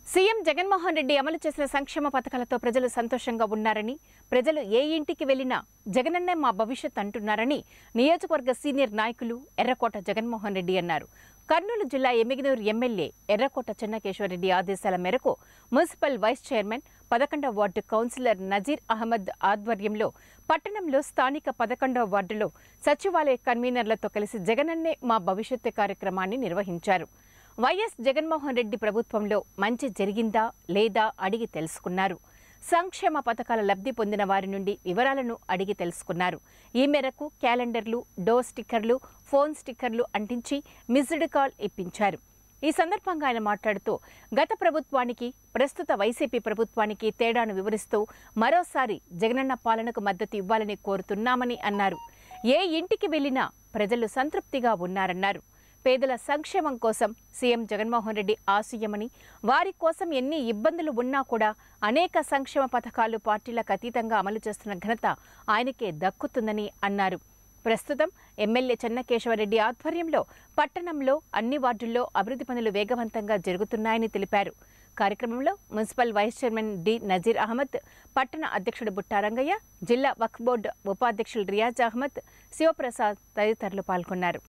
CM Jaganmohan Reddy అమలు చేసిన సంక్షేమ పథకాలతో ప్రజలు సంతోషంగా ఉన్నారని ప్రజలు ఏ ఇంటికి వెళ్లినా జగనన్నే మా భవిష్యత్ అంటున్నారని నియోజకవర్గ సీనియర్ నాయకులు ఎర్రకోట జగన్మోహన్ రెడ్డి అన్నారు కర్నూలు జిల్లా ఎమ్మిగనూరు ఎమ్మెల్యే ఎర్రకోట చెన్నకేశ్వరరెడ్డి ఆదేశాల మేరకు మున్సిపల్ వైస్ చైర్మన్ పదకొండవ వార్డు కౌన్సిలర్ నజీర్ అహ్మద్ ఆధ్వర్యంలో పట్టణంలో స్థానిక పదకొండవ వార్డులో సచివాలయ కన్వీనర్లతో కలిసి జగనన్నే మా భవిష్యత్తు కార్యక్రమాన్ని నిర్వహించారు వైఎస్ జగన్మోహన్ రెడ్డి ప్రభుత్వంలో మంచి జరిగిందా లేదా అడిగి తెలుసుకున్నారు సంక్షేమ పథకాల లబ్ధి పొందిన వారి నుండి వివరాలను అడిగి తెలుసుకున్నారు ఈ మేరకు క్యాలెండర్లు డోర్ స్టిక్కర్లు ఫోన్ స్టిక్కర్లు అంటించి మిస్డ్ కాల్ ఇప్పించారు ఈ సందర్భంగా ఆయన మాట్లాడుతూ గత ప్రభుత్వానికి ప్రస్తుత వైసీపీ ప్రభుత్వానికి తేడాను వివరిస్తూ మరోసారి జగనన్న పాలనకు మద్దతు ఇవ్వాలని కోరుతున్నామని అన్నారు ఏ ఇంటికి వెళ్లినా ప్రజలు సంతృప్తిగా ఉన్నారన్నారు పేదల సంక్షేమం కోసం సీఎం జగన్మోహన్ రెడ్డి ఆశయమని వారి కోసం ఎన్ని ఇబ్బందులు ఉన్నా కూడా అనేక సంక్షేమ పథకాలు పార్టీలకు అతీతంగా అమలు చేస్తున్న ఘనత ఆయనకే దక్కుతుందని అన్నారు ప్రస్తుతం ఎమ్మెల్యే చెన్నకేశవరెడ్డి ఆధ్వర్యంలో పట్టణంలో అన్ని వార్డుల్లో అభివృద్ధి పనులు వేగవంతంగా జరుగుతున్నాయని తెలిపారు కార్యక్రమంలో municipal vice chairman D Nazir Ahmed పట్టణ అధ్యక్షుడు బుట్టారంగయ్య జిల్లా వక్ఫ్ బోర్డు ఉపాధ్యక్షులు రియాజ్ అహ్మద్ శివప్రసాద్ తదితరులు పాల్గొన్నారు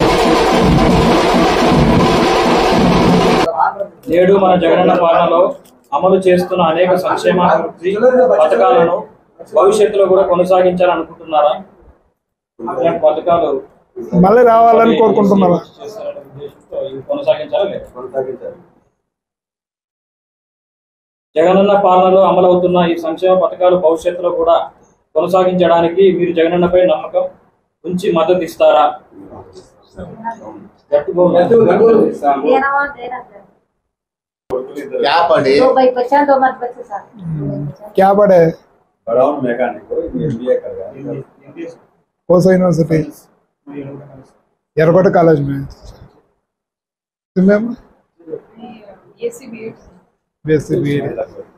నేడు మన జగనన్న పాలనలో అమలు చేస్తున్న అనేక సంక్షేమ అభివృద్ధి పథకాలను భవిష్యత్తులో కూడా కొనసాగించాలనుకుంటున్నారా ఇలాంటి పథకాలు మళ్ళీ రావాలని కోరుకుంటున్నారా చేస్తారనే ఉద్దేశంతో ఇవి కొనసాగించాలా లేదా? జగనన్న పాలనలో అమలవుతున్న ఈ సంక్షేమ పథకాలు భవిష్యత్తులో కూడా కొనసాగించడానికి మీరు జగనన్నపై నమ్మకం ఉంచి మద్దతు ఇస్తారా గట్టిగా ఉండండి. देना और देना सर क्या पढ़े दो भाई बच्चा दो मत बच्चे सर क्या पढ़े बड़ा हूँ मैकेनिक एमबीए कर रहा है कौन सा यूनिवर्सिटी एयरपोर्ट कॉलेज में तुम्हें बीएससी बीएड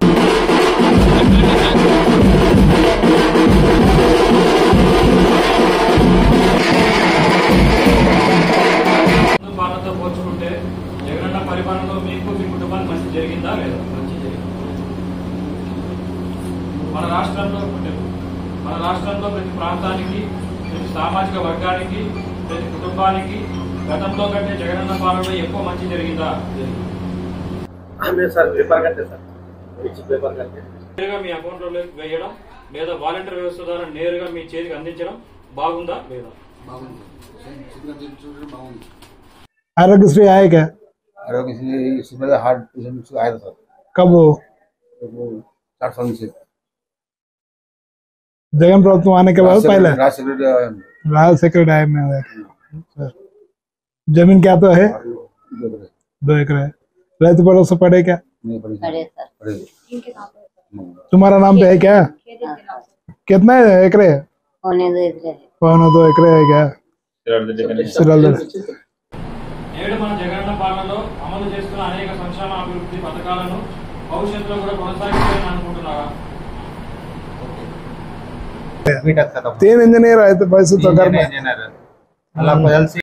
ముందు పాలనతో పోల్చుకుంటే జగనన్న పరిపాలనలో మీకు మీ కుటుంబానికి మంచి జరిగిందా లేదా మంచి జరిగింది మన రాష్ట్రంలో మన రాష్ట్రంలో ప్రతి ప్రాంతానికి ప్రతి సామాజిక వర్గానికి ప్రతి కుటుంబానికి గతంలో కంటే జగనన్న పాలనలో ఎక్కువ మంచి జరిగిందా हमें सर पेपर करते सर पेपर करते నేరుగా మీ అకౌంట్లో వేయడం లేదా వాలంటీర్ వ్యవస్థ ద్వారా నేరుగా మీ చేతికి అందించడం బాగుందా లేదా आरोग्यश्री आए क्या आरोग्य से सुबह हार्ट पेशेंट से आया था सर कब हो तो वो साठ साल से जगन प्रभुत्व आने के बाद पहले राज सेक्रेटरी आया राज सेक्रेटरी आए में आया सर जमीन क्या तो है जो करे। दो एकड़ है रैत भरोसा पड़े क्या नहीं पड़ी बड़े सर पड़े इनके नाम पे हम्म। तुम्हारा नाम पे है क्या खेत इनके नाम पे कितना है एकड़े होने दो इधर पौने दो एकड़े है क्या सिरल నేడు మన జగనన్న పాలనలో అమలు చేస్తున్న అనేక సంక్షేమ అభివృద్ధి పథకాలను భవిష్యత్తులో కూడా కొనసాగించాలని అనుకుంటున్నారా अभी तक खत्म तीन इंजीनियर आए थे पैसे तो घर में इंजीनियर अल्लाह फजल से